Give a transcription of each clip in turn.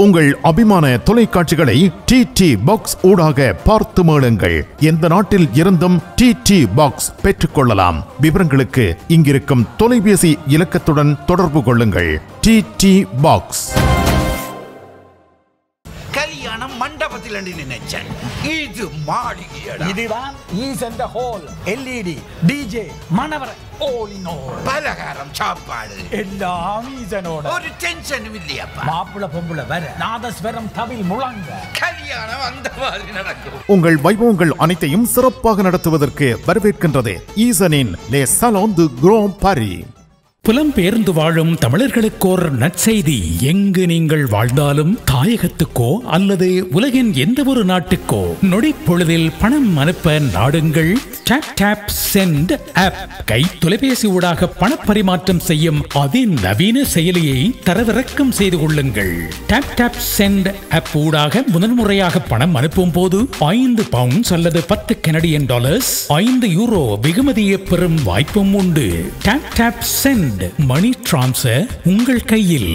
உங்கள் அபிமான தொலைக்காட்சிகளை D D box ஊடாக பார்த்து மேளுங்கள் எந்த நாட்டில் இருந்தும் டி டி பாக்ஸ் பெற்றுக்கொள்ளலாம் விவரங்களுக்கு இங்கிருக்கும் தொலைபேசி இலக்கத்துடன் தொடர்பு கொள்ளுங்கள் டி டி பாக்ஸ் கல்யாணம் மண்டபத்தில் நினைச்சேன் இது மாளிகையடா இதுதான் ஈசன் ஹோல் எல்இடி டிஜே மணவர all in all பலகாரம் சாப்பாடு எல்லாம் ஈசனோட ஒரு டென்ஷனும் இல்லையப்பா மாப்பிள பொம்புல வர நாதஸ்வரம் தவில் முழங்க கல்யாணம் அந்த மாதிரி நடக்கும் உங்கள் வைபவங்கள் அனைத்தையும் சிறப்பாக நடத்துவதற்கு வரவேற்கின்றது ஈசனின் லே சலோன் து குரோம் பாரி புலம்பெயர்ந்து வாழும் தமிழர்களுக்கோர் நற்செய்தி எங்கு நீங்கள் வாழ்ந்தாலும் தாயகத்துக்கோ அல்லது உலகின் எந்த ஒரு நாட்டுக்கோ நொடிப்பொழுதில் பணம் அனுப்ப நாடுங்கள் Tap Tap Send ஆப் கை தொலைபேசி ஊடாக பணப்பரிமாற்றம் செய்யும் அதிநவீன செயலியை தரவிறக்கம் செய்து கொள்ளுங்கள் Tap Tap Send ஆப் ஊடாக முதன்முறையாக பணம் அனுப்பும் போது ஐந்து பவுண்ட்ஸ் அல்லது பத்து கனடியன் டாலர்ஸ் ஐந்து யூரோ வெகுமதியை பெறும் வாய்ப்பும் உண்டு Tap Tap Send money transfer உங்கள் கையில்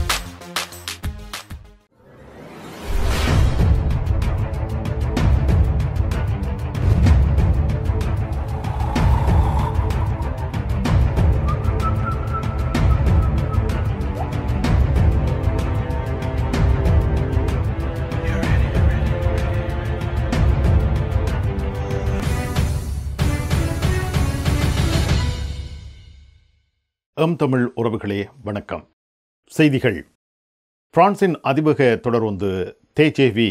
எம் தமிழ் உறவுகளே வணக்கம் செய்திகள் பிரான்சின் அதிபக தொடர்ந்து தேஜேவி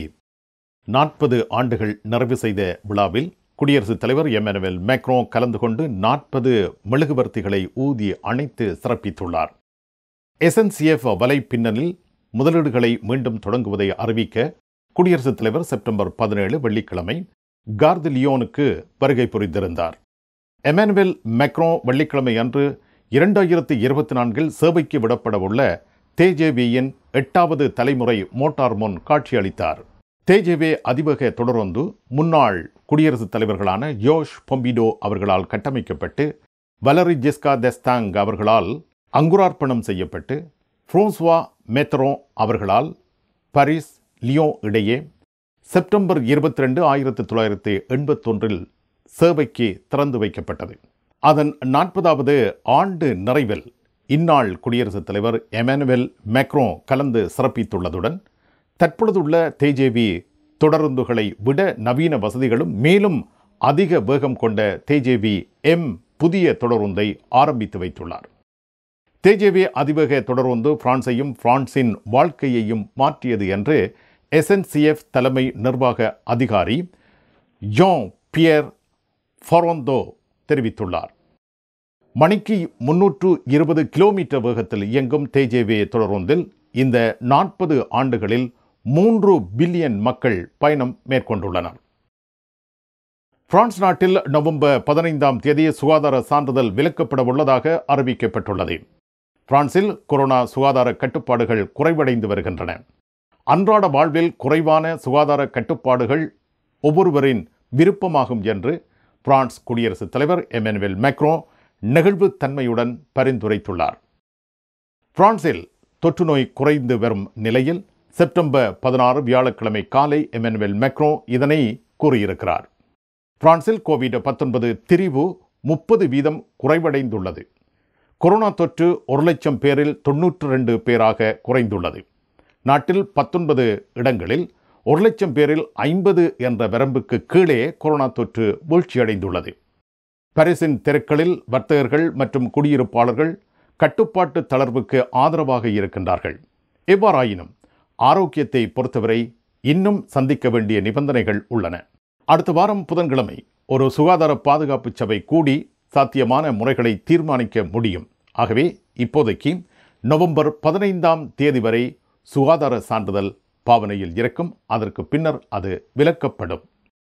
நாற்பது ஆண்டுகள் நிறைவு செய்த விழாவில் குடியரசுத் தலைவர் எம்எனுவல் மேக்ரோ கலந்து கொண்டு நாற்பது மெழுகுவர்த்திகளை ஊதி அணைத்து சிறப்பித்துள்ளார் எஸ்என்சிஎஃப் வலை பின்னலில் முதலீடுகளை மீண்டும் தொடங்குவதை அறிவிக்க குடியரசுத் தலைவர் செப்டம்பர் பதினேழு வெள்ளிக்கிழமை கார்து லியோனுக்கு வருகை புரிந்திருந்தார் எமானுவேல் மெக்ரோ வெள்ளிக்கிழமை அன்று இரண்டாயிரத்தி இருபத்தி நான்கில் சேவைக்கு விடப்படவுள்ள தேஜேவியின் எட்டாவது தலைமுறை மோட்டார் முன் காட்சியளித்தார் தேஜேவே அதிபக தொடர்ந்து முன்னாள் குடியரசுத் தலைவர்களான யோஷ் பொம்பிடோ அவர்களால் கட்டமைக்கப்பட்டு வலரி ஜெஸ்கா தெஸ்தாங் அவர்களால் அங்குரார்ப்பணம் செய்யப்பட்டு ஃப்ரோன்ஸ்வா மேத்ரோ அவர்களால் பாரிஸ் லியோ இடையே செப்டம்பர் இருபத்தி ரெண்டு ஆயிரத்தி தொள்ளாயிரத்தி எண்பத்தொன்றில் சேவைக்கு திறந்து வைக்கப்பட்டது அதன் நாற்பதாவது ஆண்டு நிறைவில் இந்நாள் குடியரசுத் தலைவர் எமானுவேல் மேக்ரோ கலந்து சிறப்பித்துள்ளதுடன் தற்பொழுதுள்ள தேஜேவி தொடருந்துகளை விட நவீன வசதிகளும் மேலும் அதிக வேகம் கொண்ட தேஜேவி எம் புதிய தொடருந்தை ஆரம்பித்து வைத்துள்ளார் தேஜேவி அதிவேக தொடர்ந்து பிரான்சையும் பிரான்சின் வாழ்க்கையையும் மாற்றியது என்று எஸ்என்சிஎஃப் தலைமை நிர்வாக அதிகாரி ஜோன் பியர் ஃபொரோந்தோ தெரிவித்துள்ளார் மணிக்கு முன்னூற்று இருபது கிலோமீட்டர் வேகத்தில் இயங்கும் தேஜேவே தொடருந்தில் இந்த நாற்பது ஆண்டுகளில் மூன்று பில்லியன் மக்கள் பயணம் மேற்கொண்டுள்ளனர் பிரான்ஸ் நாட்டில் நவம்பர் பதினைந்தாம் தேதி சுகாதார சான்றிதழ் விலக்கப்பட உள்ளதாக அறிவிக்கப்பட்டுள்ளது பிரான்சில் கொரோனா சுகாதார கட்டுப்பாடுகள் குறைவடைந்து வருகின்றன அன்றாட வாழ்வில் குறைவான சுகாதார கட்டுப்பாடுகள் ஒவ்வொருவரின் விருப்பமாகும் என்று பிரான்ஸ் குடியரசுத் தலைவர் எமனுவேல் மேக்ரோ நெகிழ்வுத்தன்மையுடன் பரிந்துரைத்துள்ளார் பிரான்சில் தொற்று நோய் குறைந்து வரும் நிலையில் செப்டம்பர் பதினாறு வியாழக்கிழமை காலை எமனுவேல் மேக்ரோ இதனை கூறியிருக்கிறார் பிரான்சில் கோவிட் பத்தொன்பது திரிவு முப்பது வீதம் குறைவடைந்துள்ளது கொரோனா தொற்று ஒரு லட்சம் பேரில் தொன்னூற்று ரெண்டு பேராக குறைந்துள்ளது நாட்டில் பத்தொன்பது இடங்களில் ஒரு லட்சம் பேரில் ஐம்பது என்ற வரம்புக்கு கீழே கொரோனா தொற்று வீழ்ச்சியடைந்துள்ளது பாரிஸின் தெருக்களில் வர்த்தகர்கள் மற்றும் குடியிருப்பாளர்கள் கட்டுப்பாட்டு தளர்வுக்கு ஆதரவாக இருக்கின்றார்கள் எவ்வாறாயினும் ஆரோக்கியத்தை பொறுத்தவரை இன்னும் சந்திக்க வேண்டிய நிபந்தனைகள் உள்ளன அடுத்த வாரம் புதன்கிழமை ஒரு சுகாதார பாதுகாப்பு சபை கூடி சாத்தியமான முறைகளை தீர்மானிக்க முடியும் ஆகவே இப்போதைக்கு நவம்பர் பதினைந்தாம் தேதி வரை சுகாதார சான்றிதழ் பாவனையில் இருக்கும் அதற்கு பின்னர் அது விலக்கப்படும்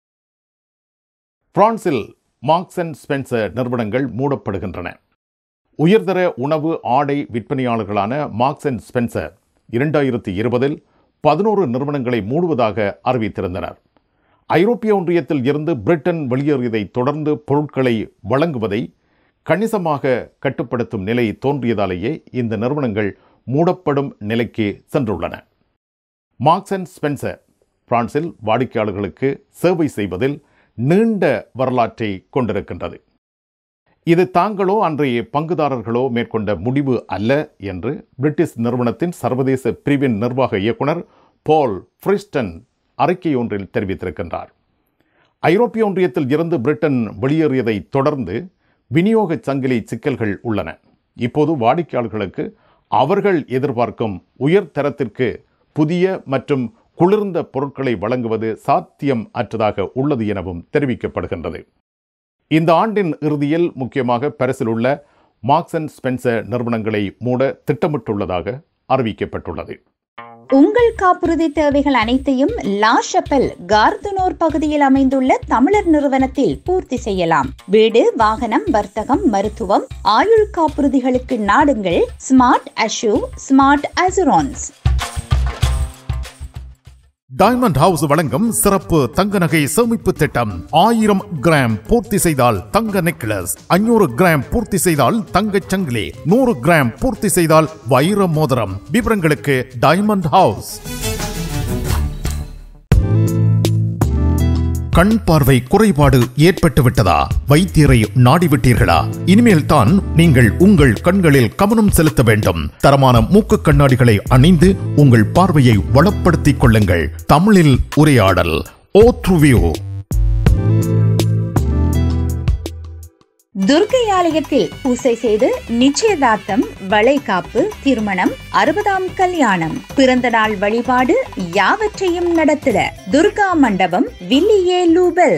பிரான்சில் மார்க்ஸ் அண்ட் ஸ்பென்சர் நிறுவனங்கள் மூடப்படுகின்றன உயர்தர உணவு ஆடை விற்பனையாளர்களான மார்க்ஸ் அண்ட் ஸ்பென்சர் இரண்டாயிரத்தி இருபதில் பதினோரு நிறுவனங்களை மூடுவதாக அறிவித்திருந்தனர் ஐரோப்பிய ஒன்றியத்தில் இருந்து பிரிட்டன் வெளியேறியதை தொடர்ந்து பொருட்களை வழங்குவதை கணிசமாக கட்டுப்படுத்தும் நிலை தோன்றியதாலேயே இந்த நிறுவனங்கள் மூடப்படும் நிலைக்கு சென்றுள்ளன மார்க்ஸ் அண்ட் ஸ்பென்சர் பிரான்சில் வாடிக்கையாளர்களுக்கு சேவை செய்வதில் நீண்ட வரலாற்றை கொண்டிருக்கின்றது இது தாங்களோ அன்றைய பங்குதாரர்களோ மேற்கொண்ட முடிவு அல்ல என்று பிரிட்டிஷ் நிறுவனத்தின் சர்வதேச பிரிவின் நிர்வாக இயக்குனர் பால் ஃப்ரிஸ்டன் அறிக்கை ஒன்றில் தெரிவித்திருக்கின்றார் ஐரோப்பிய ஒன்றியத்தில் இருந்து பிரிட்டன் வெளியேறியதை தொடர்ந்து விநியோக சங்கிலி சிக்கல்கள் உள்ளன இப்போது வாடிக்கையாளர்களுக்கு அவர்கள் எதிர்பார்க்கும் உயர் தரத்திற்கு புதிய மற்றும் குளிர்ந்த பொருட்களை வழங்குவது சாத்தியம் அற்றதாக உள்ளது எனவும் தெரிவிக்கப்படுகின்றது இந்த ஆண்டின் இறுதியில் முக்கியமாக பரிசில் உள்ள மார்க்ஸ் அண்ட் ஸ்பென்சர் நிறுவனங்களை மூட திட்டமிட்டுள்ளதாக அறிவிக்கப்பட்டுள்ளது உங்கள் காப்புறுதி தேவைகள் அனைத்தையும் லா ஷப்பல் கார்துனோர் பகுதியில் அமைந்துள்ள தமிழர் நிறுவனத்தில் பூர்த்தி செய்யலாம் வீடு வாகனம் வர்த்தகம் மருத்துவம் ஆயுள் காப்புறுதிகளுக்கு நாடுங்கள் ஸ்மார்ட் அஷூ ஸ்மார்ட் அசுரான்ஸ் டைமண்ட் ஹவுஸ் வழங்கும் சிறப்பு தங்க நகை சேமிப்பு திட்டம் ஆயிரம் கிராம் பூர்த்தி செய்தால் தங்க நெக்லஸ் ஐநூறு கிராம் பூர்த்தி செய்தால் தங்கச் சங்கிலி நூறு கிராம் பூர்த்தி செய்தால் வைர மோதிரம் விவரங்களுக்கு டைமண்ட் ஹவுஸ் கண் பார்வை குறைபாடு ஏற்பட்டு விட்டதா வைத்தியரை நாடிவிட்டீர்களா இனிமேல் தான் நீங்கள் உங்கள் கண்களில் கவனம் செலுத்த வேண்டும் தரமான மூக்கு கண்ணாடிகளை அணிந்து உங்கள் பார்வையை வளப்படுத்திக் கொள்ளுங்கள் தமிழில் உரையாடல் ஓ த்ருவியோ துர்க்கை ஆலயத்தில் பூசை செய்து நிச்சயதார்த்தம் வளைகாப்பு திருமணம் அறுபதாம் கல்யாணம் பிறந்த நாள் வழிபாடு யாவற்றையும் நடத்திட துர்கா மண்டபம் வில்லியே லூபெல்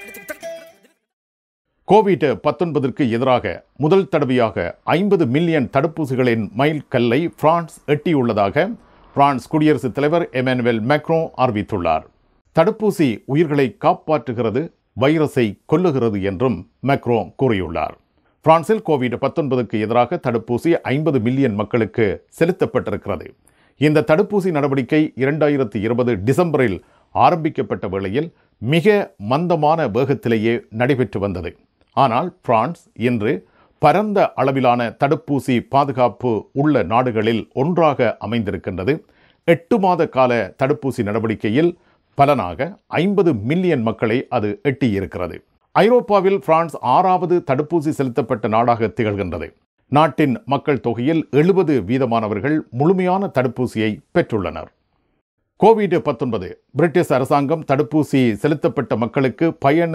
கோவிட் பத்தொன்பதற்கு எதிராக முதல் தடவையாக ஐம்பது மில்லியன் தடுப்பூசிகளின் மைல் கல்லை பிரான்ஸ் எட்டியுள்ளதாக பிரான்ஸ் குடியரசுத் தலைவர் எமானுவேல் மேக்ரோ அறிவித்துள்ளார் தடுப்பூசி உயிர்களை காப்பாற்றுகிறது வைரஸை கொல்லுகிறது என்றும் மேக்ரோ கூறியுள்ளார் பிரான்சில் கோவிட் பத்தொன்பதுக்கு எதிராக தடுப்பூசி ஐம்பது மில்லியன் மக்களுக்கு செலுத்தப்பட்டிருக்கிறது இந்த தடுப்பூசி நடவடிக்கை இரண்டாயிரத்தி இருபது டிசம்பரில் ஆரம்பிக்கப்பட்ட வேளையில் மிக மந்தமான வேகத்திலேயே நடைபெற்று வந்தது ஆனால் பிரான்ஸ் இன்று பரந்த அளவிலான தடுப்பூசி பாதுகாப்பு உள்ள நாடுகளில் ஒன்றாக அமைந்திருக்கின்றது எட்டு மாத கால தடுப்பூசி நடவடிக்கையில் பலனாக ஐம்பது மில்லியன் மக்களை அது எட்டியிருக்கிறது ஐரோப்பாவில் பிரான்ஸ் ஆறாவது தடுப்பூசி செலுத்தப்பட்ட நாடாக திகழ்கின்றது நாட்டின் மக்கள் தொகையில் எழுபது வீதமானவர்கள் முழுமையான தடுப்பூசியை பெற்றுள்ளனர் கோவிட் பத்தொன்பது பிரிட்டிஷ் அரசாங்கம் தடுப்பூசி செலுத்தப்பட்ட மக்களுக்கு பயண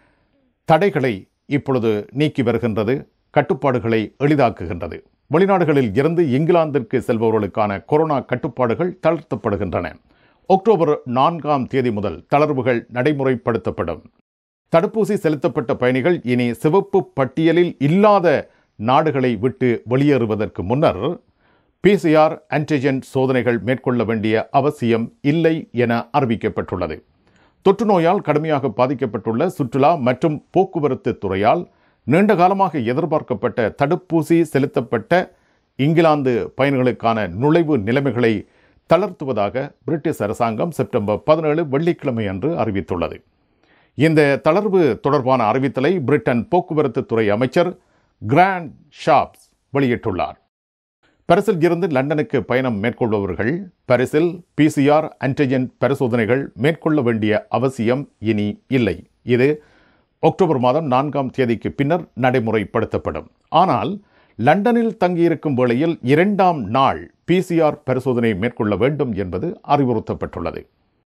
தடைகளை இப்பொழுது நீக்கி வருகின்றது கட்டுப்பாடுகளை எளிதாக்குகின்றது வெளிநாடுகளில் இருந்து இங்கிலாந்திற்கு செல்பவர்களுக்கான கொரோனா கட்டுப்பாடுகள் தளர்த்தப்படுகின்றன அக்டோபர் நான்காம் தேதி முதல் தளர்வுகள் நடைமுறைப்படுத்தப்படும் தடுப்பூசி செலுத்தப்பட்ட பயணிகள் இனி சிவப்பு பட்டியலில் இல்லாத நாடுகளை விட்டு வெளியேறுவதற்கு முன்னர் பிசிஆர் ஆன்டிஜென் சோதனைகள் மேற்கொள்ள வேண்டிய அவசியம் இல்லை என அறிவிக்கப்பட்டுள்ளது தொற்று நோயால் கடுமையாக பாதிக்கப்பட்டுள்ள சுற்றுலா மற்றும் போக்குவரத்து துறையால் நீண்ட காலமாக எதிர்பார்க்கப்பட்ட தடுப்பூசி செலுத்தப்பட்ட இங்கிலாந்து பயணிகளுக்கான நுழைவு நிலைமைகளை தளர்த்துவதாக பிரிட்டிஷ் அரசாங்கம் செப்டம்பர் பதினேழு வெள்ளிக்கிழமை அன்று அறிவித்துள்ளது இந்த தளர்வு தொடர்பான அறிவித்தலை பிரிட்டன் போக்குவரத்து துறை அமைச்சர் கிராண்ட் ஷாப்ஸ் வெளியிட்டுள்ளார் பரிசில் இருந்து லண்டனுக்கு பயணம் மேற்கொள்பவர்கள் பரிசில் பிசிஆர் ஆன்டிஜென் பரிசோதனைகள் மேற்கொள்ள வேண்டிய அவசியம் இனி இல்லை இது அக்டோபர் மாதம் நான்காம் தேதிக்கு பின்னர் நடைமுறைப்படுத்தப்படும் ஆனால் லண்டனில் தங்கியிருக்கும் வேளையில் இரண்டாம் நாள் பிசிஆர் பரிசோதனை மேற்கொள்ள வேண்டும் என்பது அறிவுறுத்தப்பட்டுள்ளது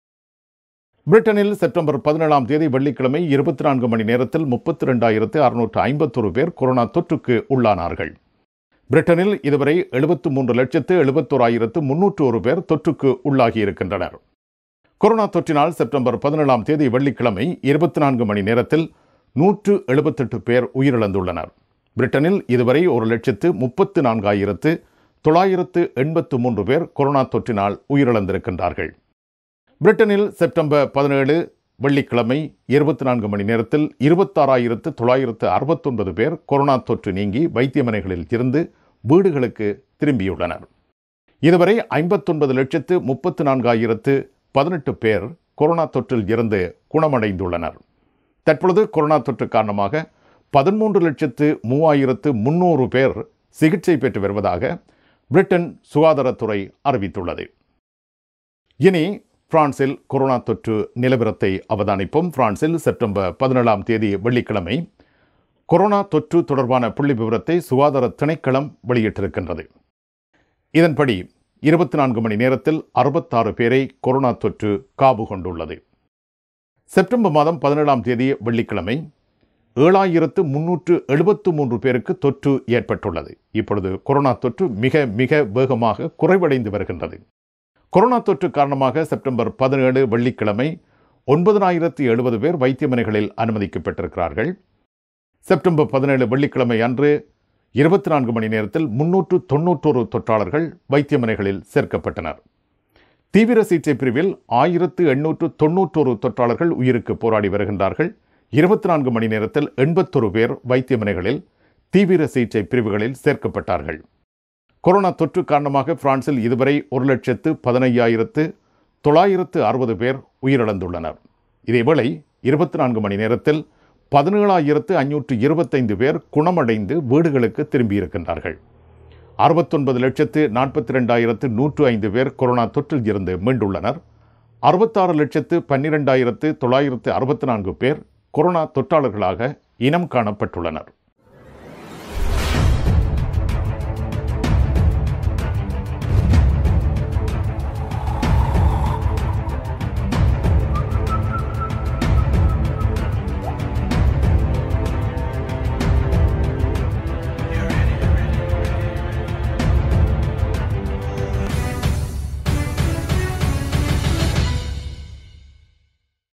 பிரிட்டனில் செப்டம்பர் பதினேழாம் தேதி வெள்ளிக்கிழமை இருபத்தி நான்கு மணி நேரத்தில் முப்பத்தி ரெண்டாயிரத்து அறுநூற்று ஐம்பத்தொரு பேர் கொரோனா தொற்றுக்கு உள்ளானார்கள் பிரிட்டனில் இதுவரை எழுபத்து மூன்று லட்சத்து எழுபத்தோராயிரத்து முன்னூற்று ஒரு பேர் தொற்றுக்கு உள்ளாகியிருக்கின்றனர் கொரோனா தொற்றினால் செப்டம்பர் பதினேழாம் தேதி வெள்ளிக்கிழமை இருபத்தி நான்கு மணி நேரத்தில் நூற்று எழுபத்தெட்டு பேர் உயிரிழந்துள்ளனர் பிரிட்டனில் இதுவரை ஒரு லட்சத்து முப்பத்து நான்காயிரத்து தொள்ளாயிரத்து எண்பத்து மூன்று பேர் கொரோனா தொற்றினால் உயிரிழந்திருக்கின்றார்கள் பிரிட்டனில் செப்டம்பர் பதினேழு வெள்ளிக்கிழமை இருபத்தி நான்கு மணி நேரத்தில் இருபத்தாறாயிரத்து தொள்ளாயிரத்து அறுபத்தொன்பது பேர் கொரோனா தொற்று நீங்கி வைத்தியமனைகளில் இருந்து வீடுகளுக்கு திரும்பியுள்ளனர் இதுவரை ஐம்பத்தொன்பது லட்சத்து முப்பத்து நான்காயிரத்து பதினெட்டு பேர் கொரோனா தொற்றில் இருந்து குணமடைந்துள்ளனர் தற்பொழுது கொரோனா தொற்று காரணமாக பதிமூன்று லட்சத்து மூவாயிரத்து முன்னூறு பேர் சிகிச்சை பெற்று வருவதாக பிரிட்டன் சுகாதாரத்துறை அறிவித்துள்ளது இனி பிரான்சில் கொரோனா தொற்று நிலவரத்தை அவதானிப்போம் பிரான்சில் செப்டம்பர் பதினேழாம் தேதி வெள்ளிக்கிழமை கொரோனா தொற்று தொடர்பான புள்ளி விவரத்தை சுகாதார திணைக்களம் வெளியிட்டிருக்கின்றது இதன்படி இருபத்தி நான்கு மணி நேரத்தில் அறுபத்தாறு பேரை கொரோனா தொற்று காவு கொண்டுள்ளது செப்டம்பர் மாதம் பதினேழாம் தேதி வெள்ளிக்கிழமை ஏழாயிரத்து முன்னூற்று எழுபத்து மூன்று பேருக்கு தொற்று ஏற்பட்டுள்ளது இப்பொழுது கொரோனா தொற்று மிக மிக வேகமாக குறைவடைந்து வருகின்றது கொரோனா தொற்று காரணமாக செப்டம்பர் பதினேழு வெள்ளிக்கிழமை ஒன்பதனாயிரத்து எழுபது பேர் வைத்தியமனைகளில் அனுமதிக்கப்பட்டிருக்கிறார்கள் செப்டம்பர் பதினேழு வெள்ளிக்கிழமை அன்று இருபத்தி நான்கு மணி நேரத்தில் முன்னூற்று தொன்னூற்றோரு தொற்றாளர்கள் வைத்தியமனைகளில் சேர்க்கப்பட்டனர் தீவிர சிகிச்சை பிரிவில் ஆயிரத்து எண்ணூற்று தொன்னூற்றோரு தொற்றாளர்கள் உயிருக்கு போராடி வருகின்றார்கள் இருபத்தி நான்கு மணி நேரத்தில் எண்பத்தொரு பேர் வைத்தியமனைகளில் தீவிர சிகிச்சை பிரிவுகளில் சேர்க்கப்பட்டார்கள் கொரோனா தொற்று காரணமாக பிரான்சில் இதுவரை ஒரு லட்சத்து பதினையாயிரத்து தொள்ளாயிரத்து அறுபது பேர் உயிரிழந்துள்ளனர் இதேவேளை இருபத்தி நான்கு மணி நேரத்தில் பதினேழாயிரத்து ஐநூற்று இருபத்தைந்து பேர் குணமடைந்து வீடுகளுக்கு திரும்பியிருக்கின்றார்கள் அறுபத்தொன்பது லட்சத்து நாற்பத்தி ரெண்டாயிரத்து நூற்று ஐந்து பேர் கொரோனா தொற்றில் இருந்து மீண்டுள்ளனர் அறுபத்தாறு லட்சத்து பன்னிரெண்டாயிரத்து தொள்ளாயிரத்து அறுபத்தி நான்கு பேர் கொரோனா தொற்றாளர்களாக இனம் காணப்பட்டுள்ளனர்